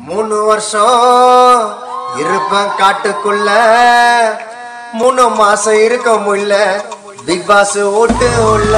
மூணு வருஷம் இருப்பேன் காட்டுக்குள்ள மூணு மாசம் இருக்க முடியல பிக் பாஸ் ஓட்டு உள்ள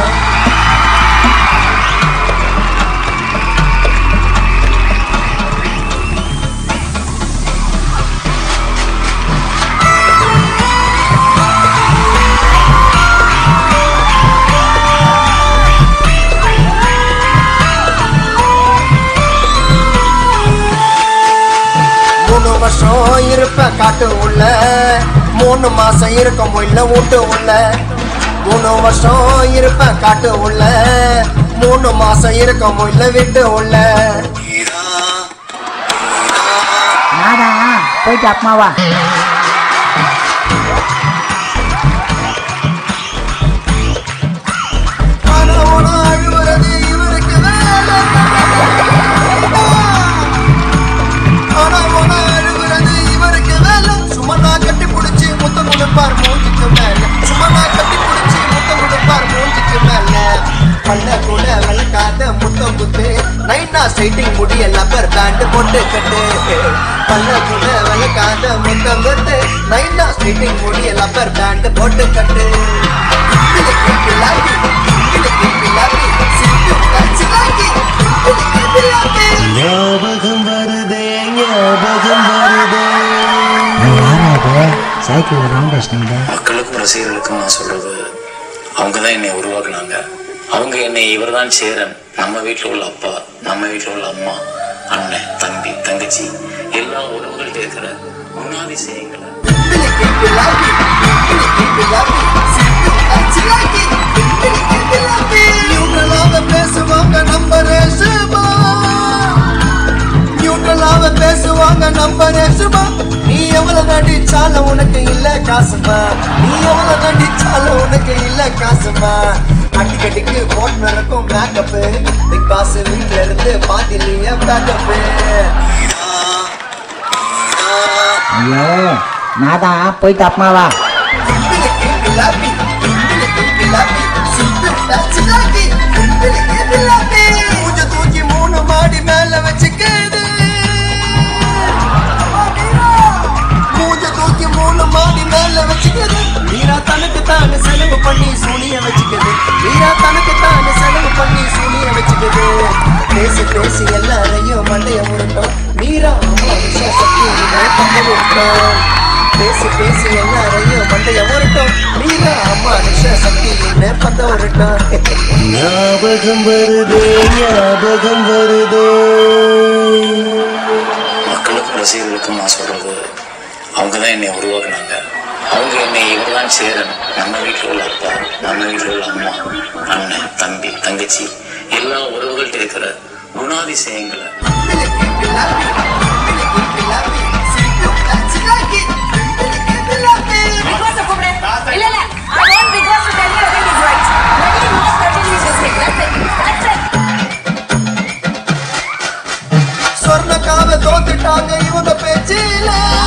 மூணு வருஷம் இருப்பேன் காட்டு உள்ள மூணு மாசம் இருக்க முடியல வீட்டு உள்ள மூணு வருஷம் இருப்பேன் காட்டு உள்ள மூணு மாசம் இருக்க முடியல வீட்டு உள்ள நாடா போயிட்டு அப்மாவா கணவனா அழுவுறது இவருக்கு வேலை. கணவனா அழுவுறது இவருக்கு வேலை. சும்மா நான் கட்டி பிடிச்சி முத்தம் கொடுப்பார் மூஞ்சிக்கு மேல சும்மா நான் கட்டி பிடிச்சி முத்தம் கொடுப்பார் மூஞ்சிக்கு மேல பல்ல கூட விளக்காத முத்தம் குத்து நைனா ஸ்ட்ரைட்டிங் முடி லப்பர் பேண்ட் போட்டு கட்டு பல்ல கூட விளக்காத முத்தம் குத்து நைனா ஸ்ட்ரைட்டிங் முடி லப்பர் பேண்ட் போட்டு கட்டு கிளிக்கு கிளாக்கி, கிளிக்கு கிளாக்கி, சிக்கு கச்சிலாக்கி, கிளிக்கு கிளாக்கி. ஞாபகம் வருதே ஞாபகம் வருதே யாரா அது சைக்கிள் ரவுண்ட் அடிச்சிட்டீங்க மக்களுக்கும் ரசிகர்களுக்கும் நான் சொல்றது அவங்க தான் என்னை உருவாக்குனாங்க அவங்க என்னை இவர்தான் சேரன் நம்ம வீட்டில் உள்ள அப்பா நம்ம வீட்டில் உள்ள அம்மா அண்ணன் தம்பி தங்கச்சி எல்லா உறவுகள் கேட்கிற குணாதிசயங்களை கிளிக்கு கிளாக்கி, கிளிக்கு கிளாக்கி, சிக்கு கச்சிலாக்கி, கிளிக்கு கிளாக்கி. நியூட்ரலாக பேசுவாங்க நம்ம ரேசுமா நியூட்ரலாக பேசுவாங்க நம்ம ரேசுமா நீ எவ்வளவு நடிச்சாலும் உனக்கு இல்ல காசுமா நீ எவ்வளவு நடிச்சாலும் உனக்கு இல்ல காசுமா அடிக்கடிக்கு போன் இருக்கும் மேக்கப் பிக் பாஸ் வீட்ல இருந்து பாத்திலேயே பேக்கப் ஐயோ நாடா போயிட்டு அப்மாவா கிளிக்கு கிளாக்கி, கிளிக்கு கிளாக்கி, சிக்கு கச்சிலாக்கி, கிளிக்கு கிளாக்கி. மூஞ்ச தூக்கி மூணு மாடி மேல வச்சுக்கிது மூஞ்ச தூக்கி மூணு மாடி மேல வச்சுக்கிது வீரா தனக்கு தானே செலவு பண்ணி சூனிய வச்சுக்கிது வீரா தனக்கு தானே செலவு பண்ணி சூனிய வச்சுக்கிது பேசி பேசி எல்லாரையும் மண்டைய உருட்டோம் மீரா அம்மா விஷய சக்தி பக்கம் விட்டோம் பேசி பேசி எல்லாரையும் மண்டைய உருட்டோம் மீரா அம்மா விஷய சக்தி பத்த உருட்டோம் ஞாபகம் வருதே ஞாபகம் வருதே மக்களுக்கும் ரசிகர்களுக்கும் நான் சொல்றது அவங்க தான் என்னை உருவாக்குனாங்க அவங்க என்னை இவர்தான் சேரன் நம்ம வீட்டில் உள்ள அப்பா நம்ம வீட்டில் உள்ள அம்மா அண்ணன் தம்பி தங்கச்சி எல்லா உறவுகள் கேட்கிற குணாதிசயங்களை கிளிக்கு கிளாக்கி, கிளிக்கு கிளாக்கி, சிக்கு கச்சிலாக்கி, கிளிக்கு கிளாக்கி. Big Boss அ கூப்பிடு. இல்ல, இல்ல. I want Big Boss to tell me everything is right. When he knows certainly is mistake. That's it. That's it. சொர்ணக்காவ தோத்துட்டாங்க இவங்க பேச்சில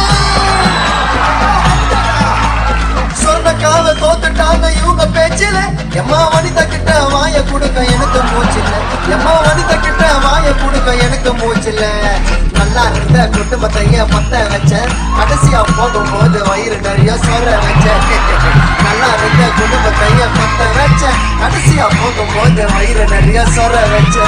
சொர்ணக்காவ தோத்துட்டாங்க இவங்க பேச்சில எம்மா வனிதா கிட்ட வாய கொடுக்க எனக்கு மூச்சில்ல எம்மா வனிதா கிட்ட வாய கொடுக்க எனக்கு மூச்சில்ல நல்லா இருந்த குடும்பத்தைய பத்த வச்ச கடைசியா போகும்போது வயிறு நிறைய சொல்ல வச்ச நல்லா இருந்த குடும்பத்தைய பத்த வச்ச கடைசியா போகும்போது வயிறு நிறைய சொல்ல வச்ச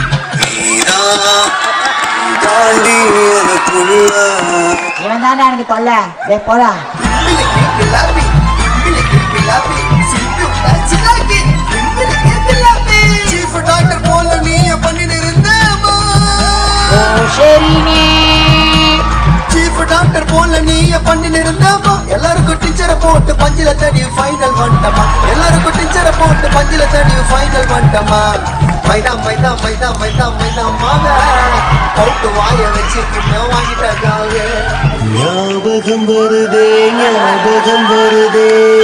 தாண்டி எனக்குள்ள இவன் தானே எனக்கு தொல்லை டே போடா Miliki pilapi, miliki pilapi, சிக்கு கச்சிலாக்கி, miliki pilapi. Chief doctor போல நீயே பண்ணிட்டு இருந்தேம்மா. ஓ சரினே Chief doctor போல நீயே பண்ணிட்டு இருந்தேம்மா. எல்லாருக்கும் டீச்சரை போட்டு பஞ்சில தடி ஃபைனல் வந்துட்டமா எல்லாருக்கும் டீச்சரை போட்டு பஞ்சில தடி ஃபைனல் வந்துட்டமா மைதா மைதா மைதா மைதா மைதா மாத பவுட்டு வாய வச்சு கிட்ட வாங்கிட்டாங்க ஞாபகம் வருதே ஞாபகம் வருதே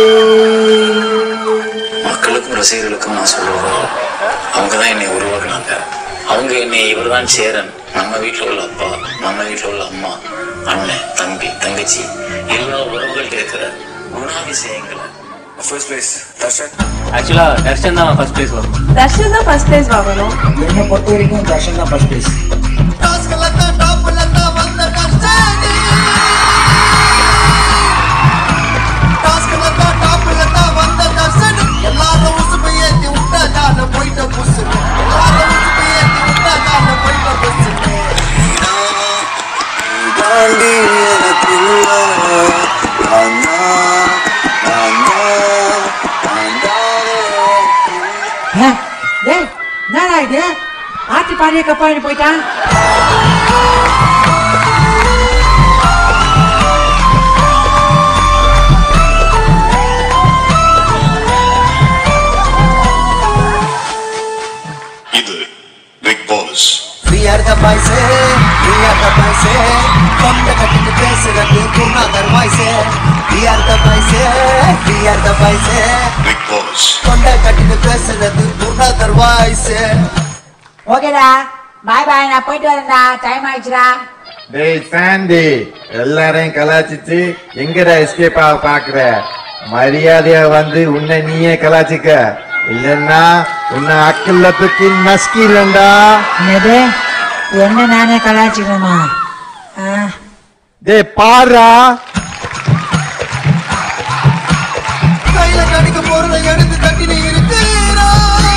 மக்களுக்கும் ரசிகர்களுக்கும் நான் சொல்றது அவங்க தான் என்னை உருவாக்குனாங்க அவங்க என்னை இவர்தான் சேரன் நம்ம வீட்டில் உள்ள அப்பா நம்ம வீட்டில் உள்ள அம்மா அண்ணன் தம்பி தங்கச்சி எல்லா உறவுகள் கேட்கிற குணாதிசயங்களை ஃபர்ஸ்ட் பிளேஸ் தர்ஷன் ஆக்சுவலா தர்ஷன் தான் ஃபர்ஸ்ட் பிளேஸ் வரும் தர்ஷன் தான் ஃபர்ஸ்ட் பிளேஸ் வாங்கணும் என்னை பொறுத்த வரைக்கும் தர்ஷன் தான் ஃபர்ஸ்ட் பிளேஸ் டாஸ்க்ல தான் டாப்ல தாண்டி எனக்குள்ள நான் தான், நான் தான், நான் தானே ஏ, டேய் என்னடா இது ஆட்டி பாடிய கப்பாடி போயிட்டான் இது Bigg Boss We are the boys, we are the boys. தொண்டை கட்டிட்டு பேசுறது குருநாதர் voice We are the boys, we are the boys. Bigg Boss தொண்டை கட்டிட்டு பேசுறது குருநாதர் வாய்ஸ் ஓகேடா பாய் பாய் நான் போயிட்டு வரேன்டா டைம் ஆயிடுச்சுடா டேய் சாண்டி எல்லாரையும் கலாச்சிச்சு எங்கடா எஸ்கேப் ஆக பாக்குற மரியாதையா வந்து உன்னை நீயே கலாச்சிக்க இல்லன்னா உன்னை அக்கல்ல தூக்கி நஸ்கிலண்டா என்னது என்ன நானே கலாச்சிக்கணுமா ஆ டேய் பாருடா கையில கடிக்க பொருளை எடுத்து தட்டினு இருக்கிறா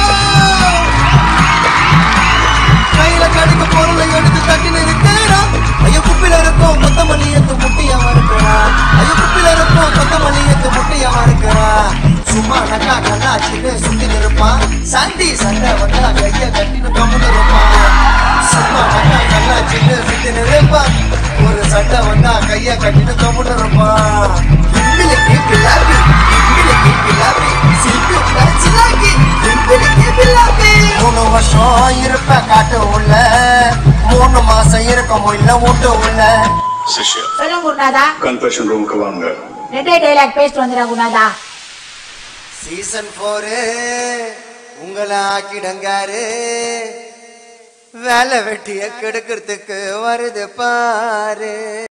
கையில கடிக்க பொருளை எடுத்து தட்டினு இருக்கிறா ஐயோ குப்பில இருக்கும் கொத்தமல்லி எடுத்து முட்டியவா இருக்கிறா ஐயோ குப்பில இருக்கும் கொத்தமல்லி எடுத்து முட்டியவா இருக்கிறா சும்மா நக்கா கண்ணாச்சின்னு சுத்தி இருப்பான் சாண்டி சண்டை வந்தா கைய கட்டின்னு கம்முன்னு இருப்பான் சும்மா நக்கா கண்ணாச்சின்னு சுத்தி இருப்பான் ஒரு சண்டை வந்தா கைய கட்டின்னு கம்முன்னு இருப்பான் இங்கிலிக்கு பிள்ளாப்பி இங்கிலிக்கு பிள்ளாப்பி சில்பி சிலாக்கி இங்கிலிக்கு பிள்ளாப்பி மூணு வருஷம் இருப்ப காட்டு உள்ள மூணு மாசம் இருக்கும் இல்ல வீட்டு உள்ள சிஷ்யா சொல்லுங்க குருநாதா கன்ஃபெஷன் ரூமுக்கு வாங்க ரெண்டே டைலாக் பேசிட்டு வந்துடுறா குருநாதா சீசன் போரு உங்களை ஆக்கிடங்காரு வேலை வெட்டிய கெடுக்கிறதுக்கு வருது பாரு